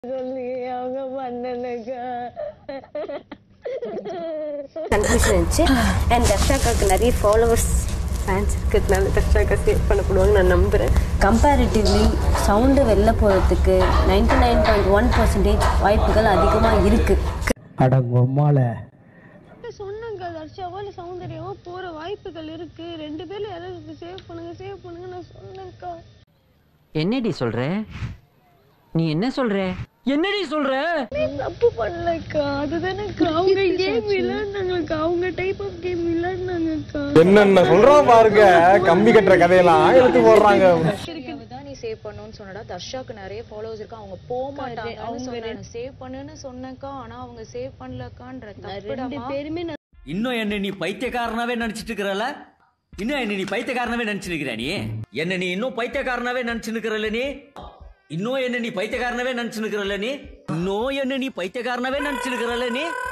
சொல்லி அவங்க பண்ணலக்கா கன்ஃபியூஷன் இருந்துச்சு அண்ட் தர்ஷாக்காவுக்கு நிறைய ஃபாலோவர்ஸ் ஃபேன்ஸ் இருக்கிறதுனால தர்ஷாக்கா சேவ் பண்ணப்படுவாங்க நான் நம்புகிறேன் கம்பேரிட்டிவ்லி சவுண்டு வெளில போகிறதுக்கு ninety nine point one percentage வாய்ப்புகள் அதிகமாக இருக்குது அடங்கொம்மால சொன்னேங்க்கா தர்ஷாவோ இல்லை சௌந்தர்யாவோ போற வாய்ப்புகள் இருக்கு ரெண்டு பேர்ல யாராவது சேவ் பண்ணுங்க சேவ் பண்ணுங்க நான் சொன்னேன்க்கா என்னடி சொல்ற நீ என்ன சொல்ற என்னடி சொல்ற நீ தப்பு பண்ணலக்கா அதுதானேக்கா அவங்க கேம் விளையாடுனாங்கக்கா அவங்க டைப் ஆஃப் கேம் விளையாடுனாங்கக்கா என்னென்ன சொல்றான் பாருங்க கம்பி கட்டுற கதையெல்லாம் எடுத்து போடுறாங்க தான் நீ சேவ் பண்ணுன்னு சொன்னடா தர்ஷாக்கு நிறைய ஃபாலோவர்ஸ் இருக்கு அவங்க போக மாட்டாங்கன்னு சொன்னாங்க சேவ் பண்ணுன்னு சொன்னக்கா ஆனா அவங்க சேவ் பண்ணலக்கான்ற ரெண்டு தப்புடா பேருமே நான் இன்னும் என்ன நீ பைத்தியக்காரனாவே நினைச்சிட்டு இருக்கிறல இன்னும் என்ன நீ பைத்தியக்காரனாவே நினைச்சு நிக்கிற நீ என்ன நீ இன்னும் பைத்தியக்காரனாவே நினைச்சு நிக்கிறல்ல நீ இன்னும் என்ன நீ பைத்தியக்காரனாவே நினைச்சு நிக்கிறல்ல நீ இன்னும் என்ன நீ பைத்தியக்காரனாவே நினைச்சு நிக்கிறல்ல நீ